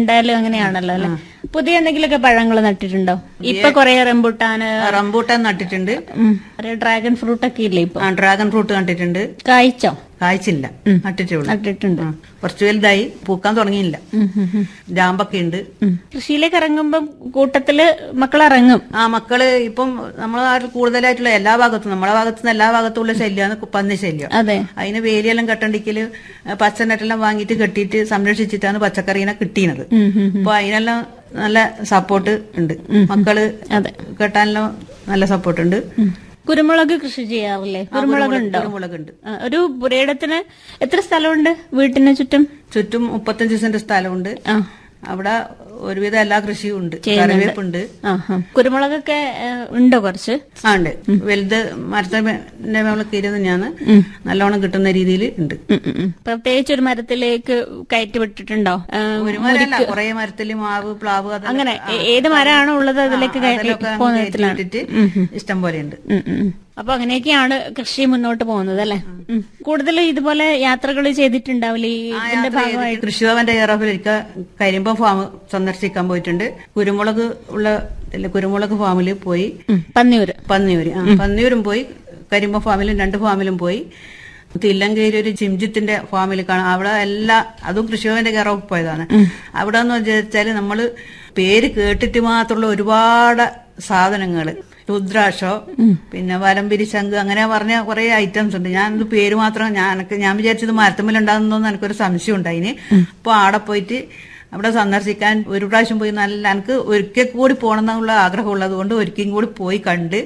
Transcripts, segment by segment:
എന്തായാലും അങ്ങനെയാണല്ലോ അല്ലെ പുതിയ എന്തെങ്കിലുമൊക്കെ പഴങ്ങൾ നട്ടിട്ടുണ്ടോ ഇപ്പൊ കൊറേ റംബുട്ടാന് റംബൂട്ടാൻ നട്ടിട്ടുണ്ട് ഉം, കൊറേ ഡ്രാഗൺ ഫ്രൂട്ട് ഒക്കെ ഇല്ലേ ഇപ്പൊ ആ, ഡ്രാഗൺ ഫ്രൂട്ട് കണ്ടിട്ടുണ്ട് കായ്ച്ചോ കായ്ച്ചില്ല നട്ടിട്ടേ ഉള്ളൂ നട്ടിട്ടുണ്ട് ആ, കുറച്ച് വലുതായി പൂക്കാൻ തുടങ്ങിയില്ല ഉം, ഉം, ഉം. ജാമ്പൊക്കെ ഉണ്ട് ഉം. കൃഷിയിലേക്ക് ഇറങ്ങുമ്പം കൂട്ടത്തില് മക്കൾ ഇറങ്ങും ആ മക്കള് ഇപ്പം നമ്മളെ നാട്ടിൽ കൂടുതലായിട്ടുള്ള എല്ലാ ഭാഗത്തും നമ്മളെ ഭാഗത്തുനിന്ന് എല്ലാ ഭാഗത്തുള്ള ശല്യമാണ് പന്നി ശല്യം അതെ അതിന് വേലിയെല്ലാം കെട്ടണ്ടിക്കല് പച്ചനെട്ടെല്ലാം വാങ്ങിയിട്ട് കെട്ടിയിട്ട് സംരക്ഷിച്ചിട്ടാണ് പച്ചക്കറീനെ കിട്ടിയത് ഉം, ഉം, ഉം. അപ്പൊ അതിനെല്ലാം നല്ല സപ്പോർട്ട് ഉണ്ട് മക്കള് അതെ കെട്ടാനെല്ലാം നല്ല സപ്പോർട്ട് ഉണ്ട് ഉം. കുരുമുളക് കൃഷി ചെയ്യാറില്ലേ കുരുമുളക് ഉണ്ടോ കുരുമുളകുണ്ട് ആ, ഒരു പുരയിടത്തിന് എത്ര സ്ഥലമുണ്ട് വീട്ടിന് ചുറ്റും ചുറ്റും മുപ്പത്തഞ്ച് സെന്റ് സ്ഥലമുണ്ട് ആ അവിടെ ഒരുവിധം എല്ലാ കൃഷിയും ഉണ്ട് കറിവേപ്പുണ്ട് ആ ആ. കുരുമുളകൊക്കെ ഏ, ഉണ്ടോ കുറച്ച് ആ ഉണ്ട് വലുത് മരത്തിന്റെ മേളൊക്കെ ഇരുന്ന് ഞാൻ നല്ലോണം കിട്ടുന്ന രീതിയിൽ ഉണ്ട് ഉം, ഉം, ഉം. പ്രത്യേകിച്ച് ഒരു മരത്തിലേക്ക് കയറ്റി വിട്ടിട്ടുണ്ടോ ആ, ഒരു മരമല്ല കുറെ മരത്തില് മാവ് പ്ലാവ് അതെല്ലാം- അങ്ങനെ ഏ- ഏത് മരമാണോ ഉള്ളത് അതിലേക്ക് കയറ്റി അതിലൊക്കെ അങ്ങ് പോകുന്ന കയറ്റി വിധത്തിലാണ് വിട്ടിട്ട് ഇഷ്ടം പോലെ ഉണ്ട് ഉം, ഉം, ഉം. അപ്പൊ അങ്ങനെയൊക്കെയാണ് കൃഷി മുന്നോട്ട് പോകുന്നത് അല്ലെ കൂടുതൽ ഇതുപോലെ യാത്രകൾ ചെയ്തിട്ടുണ്ടാവില്ലേ ഈ ഇതിന്റെ ഭാഗമായി കൃഷിഭവന്റെ കെയർ ഓഫിൽ ഒരിക്കൽ കരിമ്പം ഫാം സന്ദർശിക്കാൻ പോയിട്ടുണ്ട് കുരുമുളക് ഉള്ള ഇല്ല, കുരുമുളക് ഫാമിൽ പോയി ഉം, പന്നിയൂര് പന്നിയൂര് ആ പന്നിയൂരും പോയി കരിമ്പ ഫാമിലും രണ്ട് ഫാമിലും പോയി തില്ലങ്കേരി ഒരു ചിംജിത്തിന്റെ ഫാമിൽ കാണാം അവിടെ എല്ലാ അതും കൃഷിഭവന്റെ കെയർ ഓഫ് പോയതാണ് അവിടെ എന്ന് വെച്ചാല് നമ്മള് പേര് കേട്ടിട്ട് മാത്രമുള്ള ഒരുപാട് സാധനങ്ങള് രുദ്രാക്ഷോ പിന്നെ വലംപിരി ശംഖ് അങ്ങനെ പറഞ്ഞ കുറെ ഐറ്റംസ് ഉണ്ട് ഞാൻ ഇത് പേര് മാത്രം ഞാൻ എനക്ക് ഞാൻ വിചാരിച്ചത് മരത്തുമ്മിലുണ്ടാകുന്നോന്ന് എനിക്കൊരു സംശയം ഉണ്ടായിന് അപ്പൊ ആടെ പോയിട്ട് അവിടെ സന്ദർശിക്കാൻ ഒരു പ്രാവശ്യം പോയി നല്ല എനിക്ക് ഒരിക്കൽ കൂടി പോകണം എന്നുള്ള ആഗ്രഹമുള്ളത് കൊണ്ട് ഒരിക്കലും കൂടി പോയി കണ്ട്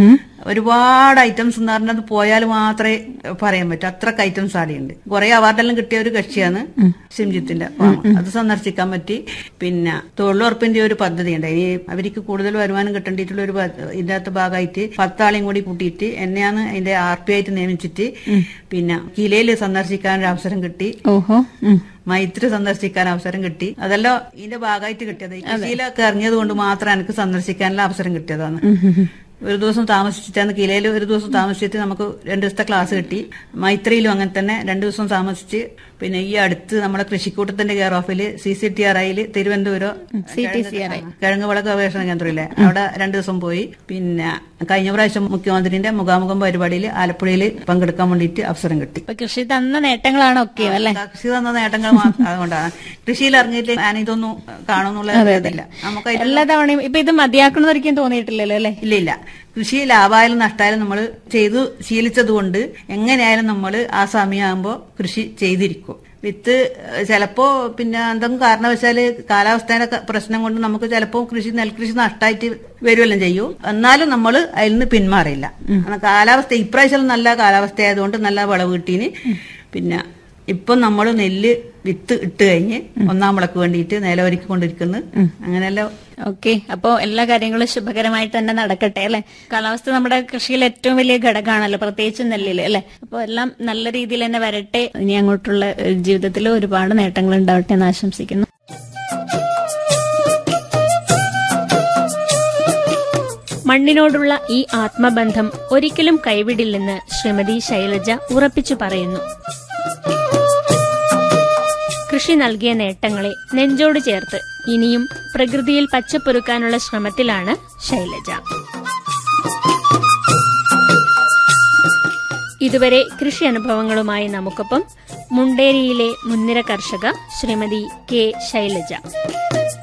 ഒരുപാട് ഐറ്റംസ് എന്ന് പറഞ്ഞത് പോയാൽ മാത്രമേ പറയാൻ പറ്റൂ അത്രക്ക് ഐറ്റംസ് ആടെയുണ്ട് കുറെ അവാർഡെല്ലാം കിട്ടിയ ഒരു കക്ഷിയാണ് സിംജിത്തിന്റെ ഫാം അത് സന്ദർശിക്കാൻ പറ്റി പിന്നെ തൊഴിലുറപ്പിന്റെ ഒരു പദ്ധതി ഉണ്ട് ഇനി അവർക്ക് കൂടുതൽ വരുമാനം കിട്ടേണ്ടിയിട്ടുള്ള ഒരു പ- ഇതിനകത്ത് ഭാഗമായിട്ട് പത്താളെയും കൂടി കൂട്ടിയിട്ട് എന്നെയാണ് അതിന്റെ ആർ പി ആയിട്ട് നിയമിച്ചിട്ട് പിന്നെ കിലയിൽ സന്ദർശിക്കാൻ ഒരു അവസരം കിട്ടി ഓഹോ ഉം. മൈത്രി സന്ദർശിക്കാൻ അവസരം കിട്ടി അതെല്ലാം ഇതിന്റെ ഭാഗമായിട്ട് കിട്ടിയത് ഈ കൃഷിയിലൊക്കെ ഇറങ്ങിയത് കൊണ്ട് മാത്രം എനിക്ക് സന്ദർശിക്കാനുള്ള അവസരം കിട്ടിയതാണ് ഒരു ദിവസം താമസിച്ചിട്ടാണ് കിലയിൽ ഒരു ദിവസം താമസിച്ചിട്ട് നമുക്ക് രണ്ടു ദിവസത്തെ ക്ലാസ് കിട്ടി മൈത്രിയിലും അങ്ങനെ തന്നെ രണ്ടു ദിവസം താമസിച്ച് പിന്നെ ഈ അടുത്ത് നമ്മുടെ കൃഷിക്കൂട്ടത്തിന്റെ കെയർ ഓഫില് സി സി ടി ആർ ഐയില് തിരുവനന്തപുരം കിഴങ്ങ് വിള ഗവേഷണ കേന്ദ്രമില്ലേ അവിടെ രണ്ടു ദിവസം പോയി പിന്നെ കഴിഞ്ഞ പ്രാവശ്യം മുഖ്യമന്ത്രിന്റെ മുഖാമുഖം പരിപാടിയിൽ ആലപ്പുഴയിൽ പങ്കെടുക്കാൻ വേണ്ടിയിട്ട് അവസരം കിട്ടി ഇപ്പൊ കൃഷി തന്ന നേട്ടങ്ങളാണ് ഒക്കെ അല്ലെ കൃഷി തന്ന നേട്ടങ്ങൾ മാത്രം അതുകൊണ്ടാണ് കൃഷിയിൽ ഇറങ്ങിയിട്ട് ഞാൻ ഇതൊന്നും കാണുന്നുള്ള ഇതില്ല നമുക്ക് അതിൽ- എല്ലാ തവണയും ഇപ്പൊ ഇത് മതിയാക്കണമെന്നൊരിക്കലും തോന്നിയിട്ടില്ലല്ലോ അല്ലെ ഇല്ല ഇല്ല കൃഷി ലാഭമായാലും നഷ്ടമായാലും നമ്മൾ ചെയ്തു ശീലിച്ചത് കൊണ്ട് എങ്ങനെയായാലും നമ്മൾ ആ സമയമാകുമ്പോൾ കൃഷി ചെയ്തിരിക്കും വിത്ത് ഏഹ്, ചിലപ്പോ പിന്നെ എന്തെങ്കിലും കാരണവശാല് കാലാവസ്ഥയുടെ ക- പ്രശ്നം കൊണ്ട് നമുക്ക് ചിലപ്പോ കൃഷി നെൽകൃഷി നഷ്ടമായിട്ട് വരുമല്ലോ ചെയ്യും എന്നാലും നമ്മൾ അതിൽ നിന്ന് പിന്മാറില്ല കാരണം കാലാവസ്ഥ ഇപ്രാവശ്യം നല്ല കാലാവസ്ഥ ആയതുകൊണ്ട് നല്ല വിളവ് കിട്ടീന് പിന്നെ ഇപ്പം നമ്മൾ നെല്ല് വിത്ത് ഇട്ട് കഴിഞ്ഞ് ഒന്നാം വിളക്ക് വേണ്ടിയിട്ട് നിലവൊരുക്കി കൊണ്ടിരിക്കുന്നു അങ്ങനെയല്ലോ ഓക്കെ അപ്പോ എല്ലാ കാര്യങ്ങളും ശുഭകരമായിട്ട് തന്നെ നടക്കട്ടെ അല്ലെ കാലാവസ്ഥ നമ്മുടെ കൃഷിയിൽ ഏറ്റവും വലിയ ഘടകമാണല്ലോ പ്രത്യേകിച്ച് നെല്ലില് അല്ലെ അപ്പൊ എല്ലാം നല്ല രീതിയിൽ തന്നെ വരട്ടെ ഇനി അങ്ങോട്ടുള്ള ഏഹ്, ജീവിതത്തിൽ ഒരുപാട് നേട്ടങ്ങൾ ഉണ്ടാവട്ടെ എന്ന് ആശംസിക്കുന്നു മണ്ണിനോടുള്ള ഈ ആത്മബന്ധം ഒരിക്കലും കൈവിടില്ലെന്ന് ശ്രീമതി ശൈലജ ഉറപ്പിച്ചു പറയുന്നു കൃഷി നൽകിയ നേട്ടങ്ങളെ നെഞ്ചോട് ചേർത്ത് ഇനിയും പ്രകൃതിയിൽ പച്ചപ്പൊരുക്കാനുള്ള ശ്രമത്തിലാണ് ശൈലജ ഇതുവരെ കൃഷി അനുഭവങ്ങളുമായി നമുക്കൊപ്പം മുണ്ടേരിയിലെ മുൻനിര കർഷക ശ്രീമതി കെ ശൈലജ